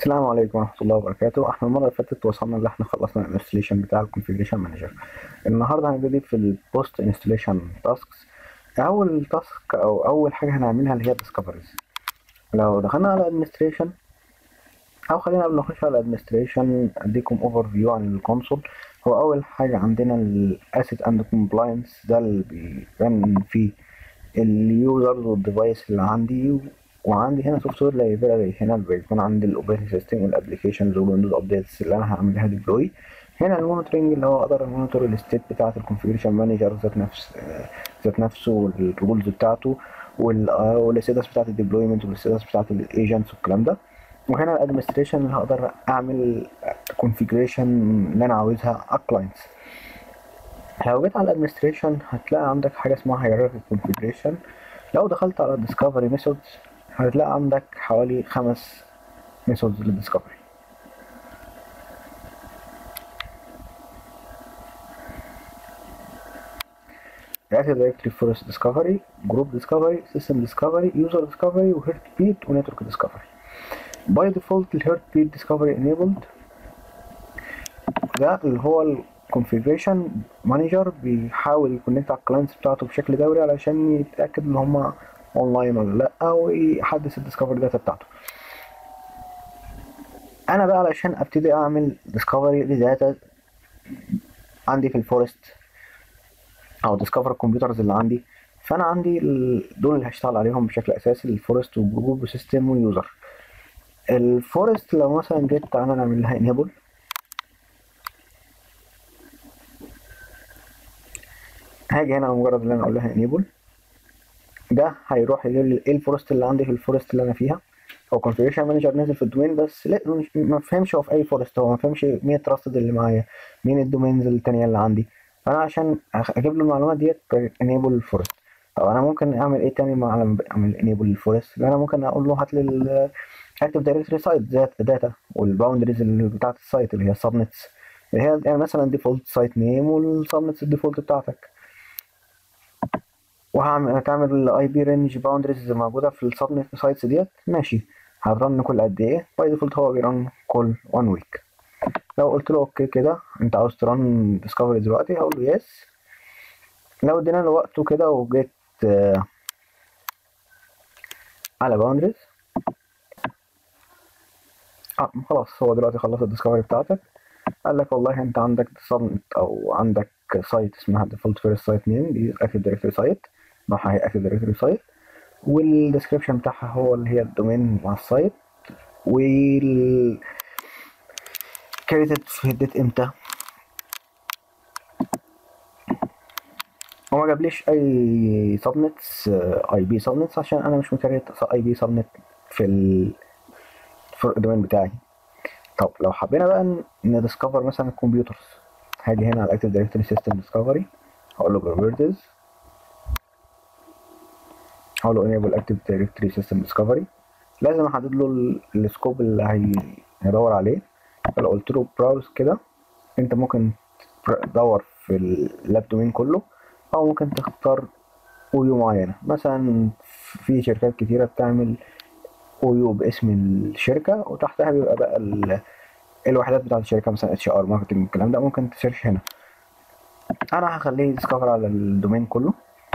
السلام عليكم ورحمة الله وبركاته احنا المرة اللي فاتت وصلنا اللي احنا خلصنا الانستليشن بتاع الكونفيجريشن مانجر النهاردة هنبتدي في البوست انستليشن تاسكس اول تاسك او اول حاجة هنعملها اللي هي الديسكفريز لو دخلنا على ادمنستريشن او خلينا قبل ما نخش على ادمنستريشن اديكم اوفر فيو عن الكونسول هو اول حاجة عندنا الاسيت اند كومبلاينس ده اللي بيبان فيه اليوزرز والديفايس اللي عندي وعندي هنا سوفت وير لايبراري هنا بيكون عندي الاوبريتنج سيستم والابلكيشنز والويندوز ابديتس اللي انا هعمل لها ديبلوي هنا المونيتورنج اللي هو اقدر امونيتور الستيت بتاعه الكونفيجريشن مانجر ذات نفس ذات نفسه والرولز بتاعته والستاتس بتاعه الديبلويمنت والستاتس بتاعه الايجنتس والكلام ده وهنا الادمنستريشن اللي هقدر اعمل كونفيجريشن اللي انا عاوزها على الكلاينتس لو جيت على الادمنستريشن هتلاقي عندك حاجه اسمها hierarchy configuration لو دخلت على discovery methods هتلاقي عندك حوالي خمس ميثودز للديسكفري Active Directory Forest Discovery, Group Discovery, System Discovery, User Discovery, وHeartBeat وNetwork Discovery. By default الHeartBeat Discovery enabled ده اللي هو الكونفيجريشن مانجر بيحاول يكونكت على الكلاينتس بتاعته بشكل دوري علشان يتأكد ان هما اونلاين ولا لا ويحدث الديسكفري داتا بتاعته انا بقى علشان ابتدي اعمل ديسكفري لداتا عندي في الفورست او ديسكفر الكمبيوترز اللي عندي فانا عندي دول اللي هشتغل عليهم بشكل اساسي الفورست وجروب وسيستم ويوزر الفورست لو مثلا جيت تعالى نعمل لها انيبل هاجي هنا مجرد ان انا اقول لها انيبل ده هيروح يجيب لي ايه الفورست اللي عندي في الفورست اللي انا فيها هو كونفيجريشن مانجر نازل في الدومين بس لا مش ما فهمش هو في اي فورست هو ما فهمش مين التراستد اللي معايا مين الدومينز التانية اللي عندي فانا عشان اجيب له المعلومات ديت انيبل الفورست طب انا ممكن اعمل ايه تاني مع لما اعمل انيبل الفورست انا ممكن اقول له هات لي الاكتف دايركتوري سايت ذات داتا والباوندريز بتاعت السايت اللي هي السبنتس اللي هي يعني مثلا ديفولت سايت نيم والسبنتس الديفولت بتاعتك وهعمل هتعمل الاي بي رينج باوندريز موجوده في السبنت سايتس ديت ماشي هترن كل قد ايه باي ديفولت هو بيرن كل 1 ويك لو قلت له اوكي كده انت عاوز ترن ديسكفري دلوقتي هقول له يس لو ادينا له وقته كده وجيت آه على باوندريز اه خلاص هو دلوقتي خلص الديسكفري بتاعتك قال لك والله انت عندك سبنت او عندك سايت اسمها ديفولت فيرست سايت نيم دي اكتف دايركتوري سايت نوعها هي اكتف دايركتوري سايت والديسكريبشن بتاعها هو اللي هي الدومين مع السايت وال كريتد في الديت امتى هو ما جابليش اي سبنتس اي بي سبنتس عشان انا مش مكريت اي بي سبنت في ال في الدومين بتاعي طب لو حبينا بقى نديسكفر مثلا الكمبيوترز هاجي هنا على الاكتف دايركتوري سيستم ديسكفري هقول له بروبرتيز هقول له enable active directory system discovery لازم احدد له السكوب اللي هيدور عليه فلو قلت له براوز كده انت ممكن تدور في اللاب دومين كله او ممكن تختار اويو معينه مثلا في شركات كتيره بتعمل اويو باسم الشركه وتحتها بيبقى بقى الوحدات بتاعت الشركه مثلا اتش ار ماركتنج الكلام ده ممكن تسيرش هنا انا هخليه ديسكفر على الدومين كله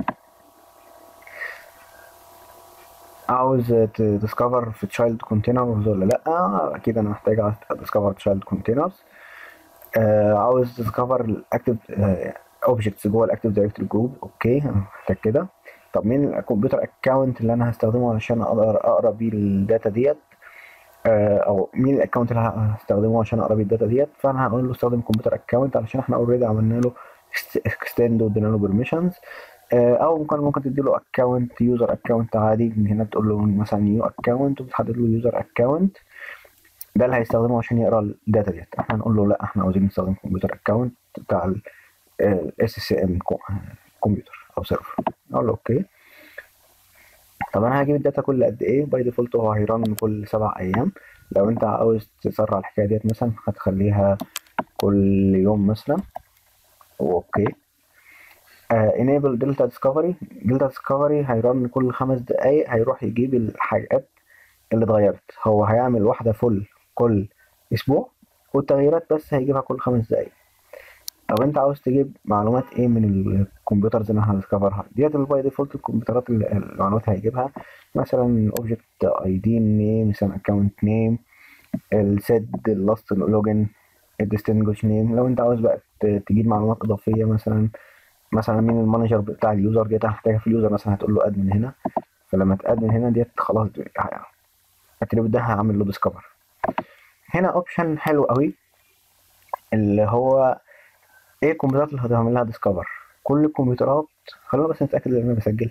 عاوز تديسكفر في تشايلد كونتينرز ولا لا اكيد انا محتاج اديسكفر تشايلد كونتينرز عاوز تديسكفر الاكتف اوبجكتس جوه الاكتف دايركتوري جروب اوكي انا محتاج كده طب مين الكمبيوتر اكونت اللي انا هستخدمه علشان اقدر اقرا بيه الداتا ديت او مين الاكونت اللي هستخدمه عشان اقرا بيه الداتا ديت فانا هقول له استخدم كمبيوتر اكونت علشان احنا اوريدي عملنا له اكستند وادينا له بيرميشنز او ممكن ممكن تدي له اكونت يوزر اكونت عادي من هنا تقول له مثلا نيو اكونت وبتحدد له يوزر اكونت ده اللي هيستخدمه عشان يقرا الداتا ديت احنا نقول له لا احنا عاوزين نستخدم كمبيوتر اكونت بتاع الاس سي ام كمبيوتر او سيرفر اقول له اوكي طب انا هجيب الداتا كل قد ايه باي ديفولت هو هيرن كل سبع ايام لو انت عاوز تسرع الحكايه ديت مثلا هتخليها كل يوم مثلا اوكي انيبل دلتا ديسكفري دلتا ديسكفري هيرن كل خمس دقايق هيروح يجيب الحاجات اللي اتغيرت هو هيعمل واحده فل كل اسبوع والتغييرات بس هيجيبها كل خمس دقايق طب انت عاوز تجيب معلومات ايه من الكمبيوترز اللي احنا هنسكفرها ديت باي ديفولت الكمبيوترات اللي المعلومات هيجيبها مثلا اوبجكت اي دي نيم مثلا اكونت نيم السيد اللاست لوجن الديستنجوش نيم لو انت عاوز بقى تجيب معلومات اضافيه مثلا مثلا مين المانجر بتاع اليوزر ديت هتحتاجها في اليوزر مثلا هتقول له ادمن هنا فلما تادمن هنا ديت خلاص الاتريبيوت ده هعمل له ديسكفر هنا اوبشن حلو قوي اللي هو ايه الكمبيوترات اللي هتعمل لها ديسكفر كل الكمبيوترات خلونا بس نتاكد ان انا بسجل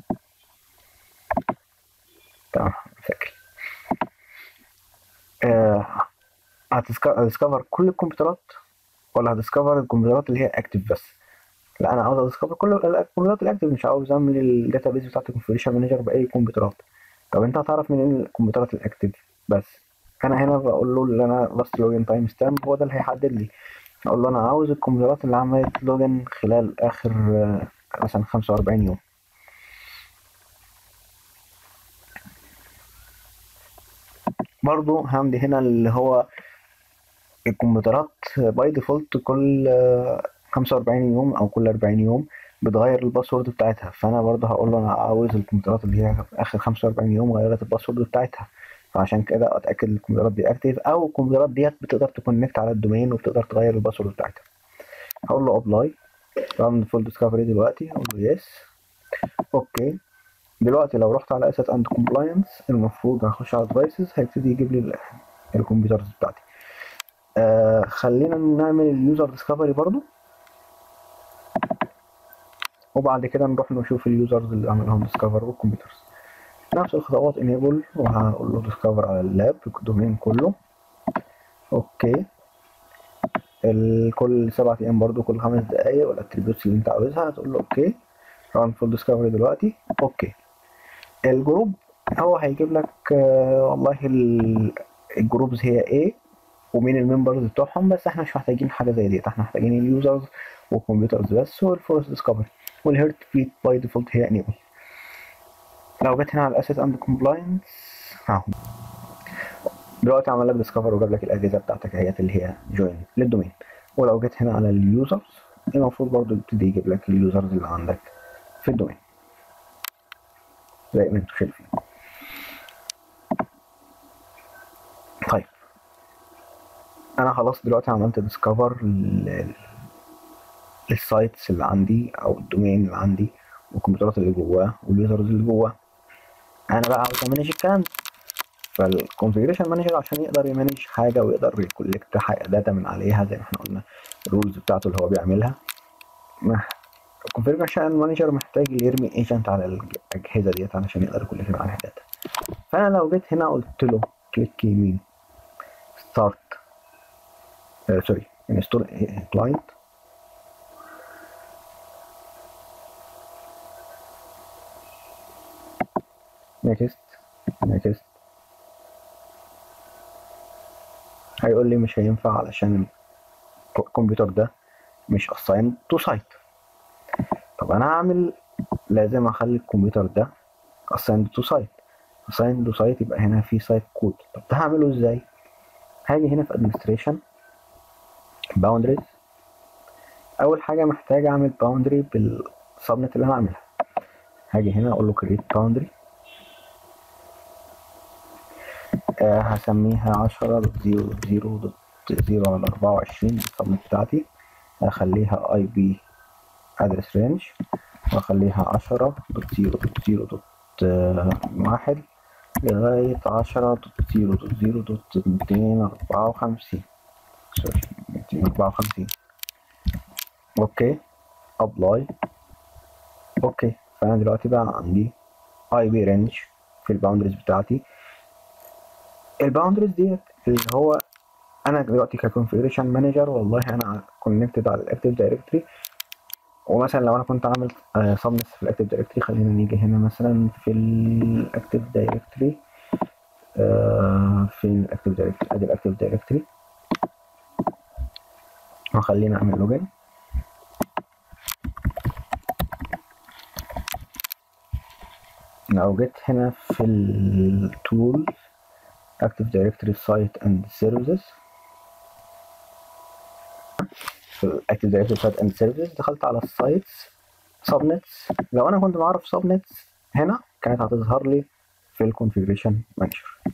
تمام بسجل آه هتديسكفر كل الكمبيوترات ولا هتديسكفر الكمبيوترات اللي هي اكتف بس لا انا عاوز اديسكفر كل الكمبيوترات الاكتف مش عاوز اعمل الداتا بيز بتاعت الكونفيجريشن مانجر باي كمبيوترات طب انت هتعرف منين الكمبيوترات الاكتف بس انا هنا بقول له اللي انا لاست لوجن تايم ستامب هو ده اللي هيحدد لي اقول له انا عاوز الكمبيوترات اللي عملت لوجن خلال اخر مثلا 45 يوم برضو هعمل هنا اللي هو الكمبيوترات باي ديفولت كل 45 يوم او كل 40 يوم بتغير الباسورد بتاعتها فانا برضو هقول له انا عاوز الكمبيوترات اللي هي في اخر 45 يوم غيرت الباسورد بتاعتها فعشان كده اتاكد ان الكمبيوترات دي اكتف او الكمبيوترات ديت بتقدر تكونكت على الدومين وبتقدر تغير الباسورد بتاعتها هقول له ابلاي ران فول ديسكفري دلوقتي اقول له يس اوكي دلوقتي لو رحت على اسيت اند كومبلاينس المفروض هخش على ديفايسز هيبتدي يجيب لي الكمبيوترز بتاعتي آه خلينا نعمل اليوزر ديسكفري برضو وبعد كده نروح نشوف اليوزرز اللي عملهم ديسكفر والكمبيوترز نفس الخطوات انيبل وهقول له ديسكفر على اللاب الدومين كله اوكي كل سبعة ايام برضو كل خمس دقايق والاتريبيوتس اللي انت عاوزها هتقول له اوكي ران فول ديسكفري دلوقتي اوكي الجروب هو هيجيب لك آه والله الجروبز هي ايه ومين الممبرز بتوعهم بس احنا مش محتاجين حاجه زي ديت احنا محتاجين اليوزرز والكمبيوترز بس والفورس ديسكفري والهيرت بيت باي ديفولت هي انيبل لو جيت هنا على الاسيت اند كومبلاينس اهو دلوقتي عمل لك ديسكفر وجاب لك الاجهزه بتاعتك اهيت اللي هي جوين للدومين ولو جيت هنا على اليوزرز المفروض برضو يبتدي يجيب لك اليوزرز اللي عندك في الدومين زي ما انتم شايفين طيب انا خلاص دلوقتي عملت ديسكفر للسايتس اللي عندي او الدومين اللي عندي والكمبيوترات اللي جواه واليوزرز اللي جواه انا بقى عاوز امانج الكلام فالكونفيجريشن مانجر عشان يقدر يمانج حاجه ويقدر يكولكت داتا من عليها زي ما احنا قلنا الرولز بتاعته اللي هو بيعملها الكونفيجريشن مانجر محتاج يرمي ايجنت على الاجهزه ديت علشان يقدر يكولكت من عليها داتا فانا لو جيت هنا قلت له كليك يمين ستارت سوري انستول كلاينت نيكست نيكست هيقول لي مش هينفع علشان الكمبيوتر ده مش assigned to site طب انا هعمل لازم اخلي الكمبيوتر ده assigned to site assigned to site يبقى هنا في site code طب ده هعمله ازاي هاجي هنا في administration boundaries اول حاجه محتاج اعمل boundary بالسبنت اللي انا عاملها هاجي هنا اقول له create boundary آه هسميها عشرة دوت زيرو دوت زيرو دوت زيرو على أربعة وعشرين السبنت بتاعتي هخليها اي بي ادرس رينج واخليها عشرة دوت زيرو دوت زيرو دوت واحد لغاية عشرة دوت زيرو دوت زيرو دوت ميتين أربعة وخمسين سوري ميتين أربعة وخمسين اوكي ابلاي اوكي فأنا دلوقتي بقى عندي اي بي رينج في الباوندريز بتاعتي الباوندريز ديت اللي هو انا دلوقتي ككونفيجريشن مانجر والله انا كونكتد على الاكتيف دايركتوري ومثلا لو انا كنت عامل سبنس في الاكتيف دايركتوري خلينا نيجي هنا مثلا في الاكتيف دايركتوري فين الاكتيف دايركتوري ادي الاكتيف دايركتوري وخلينا اعمل لوجن لو جيت هنا في التول Active Directory Site and Services في ال Active Directory Site and Services دخلت على السايتس subnets لو انا كنت معرف subnets هنا كانت هتظهر لي في ال Configuration Manager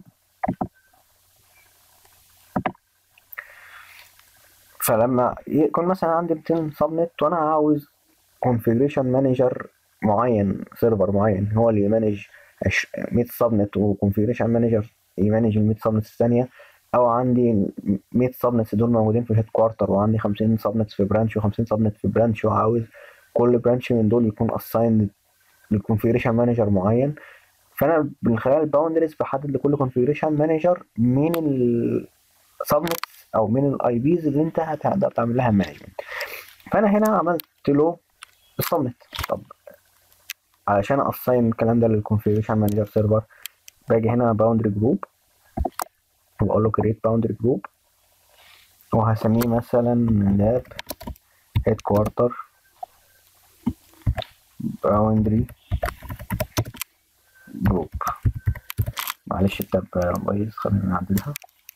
فلما يكون مثلا عندي 200 سبنت وانا عاوز configuration manager معين سيرفر معين هو اللي يمانج 100 سبنت وكونفيجريشن مانجر يمانج ال 100 سبنت الثانيه او عندي 100 سبنتس دول موجودين في الهيد كوارتر وعندي 50 سبنتس في برانش و50 سبنت في برانش وعاوز كل برانش من دول يكون اسايند للكونفيجريشن مانجر معين فانا من خلال الباوندريز بحدد لكل كونفيجريشن مانجر مين السبنتس او مين الاي بيز اللي انت هتقدر تعمل لها مانجمنت فانا هنا عملت له السبنت طب علشان اساين الكلام ده للكونفيجريشن مانجر سيرفر باجي هنا باوندري جروب واقول له كريت باوندري جروب وهسميه مثلا لاب هيد كوارتر باوندري جروب معلش التاب بايظ خلينا نعدلها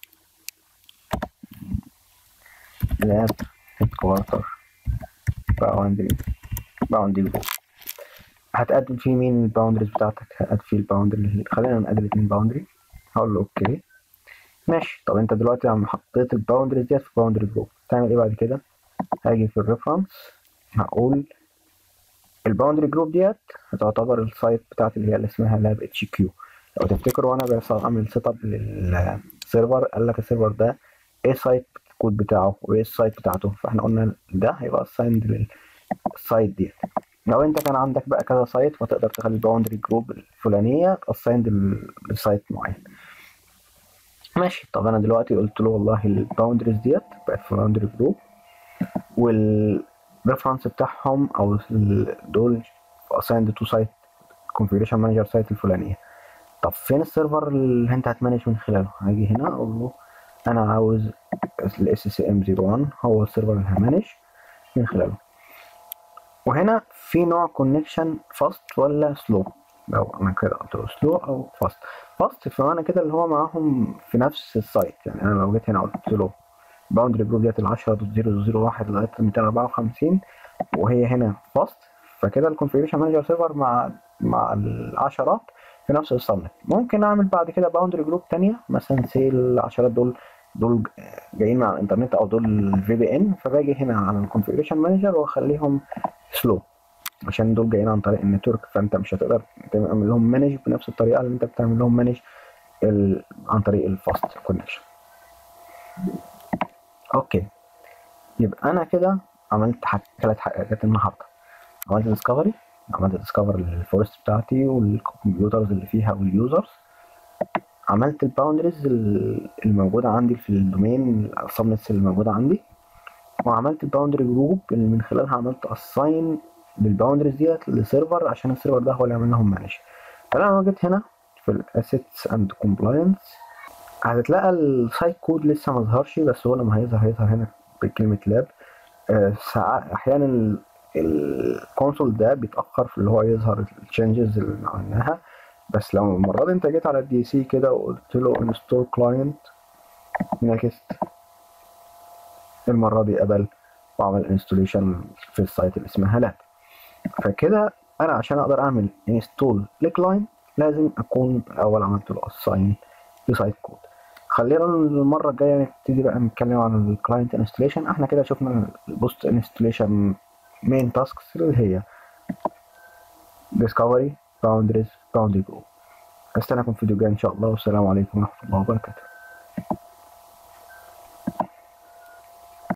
لاب هيد كوارتر باوندري باوندري جروب هتقدم فيه مين الباوندريز بتاعتك هتقدم فيه الباوندري خلينا نقدم اتنين باوندري هقول له اوكي ماشي طب انت دلوقتي عم حطيت الباوندريز ديت في باوندري جروب تعمل ايه بعد كده هاجي في الريفرنس هقول الباوندري جروب ديت هتعتبر السايت بتاعتي اللي هي اللي اسمها لاب اتش كيو لو تفتكروا وانا بعمل سيت اب للسيرفر قال لك السيرفر ده ايه سايت الكود بتاعه وايه السايت بتاعته فاحنا قلنا ده هيبقى اسايند للسايت ديت لو انت كان عندك بقى كذا سايت فتقدر تخلي الباوندري جروب الفلانيه اسايند لسايت معين ماشي طب انا دلوقتي قلت له والله الباوندريز ديت بقت في باوندري جروب والريفرنس بتاعهم او دول اسايند تو سايت كونفيجريشن مانجر سايت الفلانيه طب فين السيرفر اللي انت هتمانج من خلاله هاجي هنا اقول له انا عاوز الاس سي ام 01 هو السيرفر اللي همانج من خلاله وهنا في نوع كونكشن فاست ولا سلو لو انا كده قلت له سلو او فاست فاست فمعنى كده اللي هو معاهم في نفس السايت يعني انا لو جيت هنا قلت له باوندري جروب ديت ال 10.0.0.1 لغايه 254 وهي هنا فاست فكده الكونفيجريشن مانجر سيرفر مع مع العشرات في نفس السبنت ممكن اعمل بعد كده باوندري جروب تانية مثلا سي العشرات دول دول جايين مع الانترنت او دول الفي بي ان فباجي هنا على الكونفيجريشن مانجر واخليهم سلو عشان دول جايين عن طريق النتورك فانت مش هتقدر تعمل لهم مانج بنفس الطريقه اللي انت بتعمل لهم مانج عن طريق الفاست كونكشن اوكي يبقى انا كده عملت ثلاث حاجات النهارده عملت ديسكفري عملت ديسكفر للفورست بتاعتي والكمبيوترز اللي فيها واليوزرز عملت الباوندريز الموجوده عندي في الدومين السبنتس اللي موجوده عندي وعملت الباوندري جروب اللي من خلالها عملت اساين للباوندريز ديت لسيرفر عشان السيرفر ده هو اللي عمل لهم مانج فلما جيت هنا في الاسيتس اند كومبلاينس هتلاقي السايت كود لسه ما ظهرش بس هو لما هيظهر هيظهر هنا بكلمه لاب آه ساعات احيانا الكونسول ده بيتاخر في اللي هو يظهر التشنجز اللي عملناها بس لو المره دي انت جيت على الدي سي كده وقلت له انستول كلاينت نيكست المره دي قبل واعمل انستوليشن في السايت اللي اسمها لاب فكده انا عشان اقدر اعمل انستول لكلاين لازم اكون الاول عملت له اساين لسايت كود خلينا المره الجايه نبتدي بقى نتكلم عن الكلاينت انستوليشن احنا كده شفنا البوست انستوليشن مين تاسكس اللي هي discovery boundaries boundary group استناكم في فيديو جاي ان شاء الله والسلام عليكم ورحمه الله وبركاته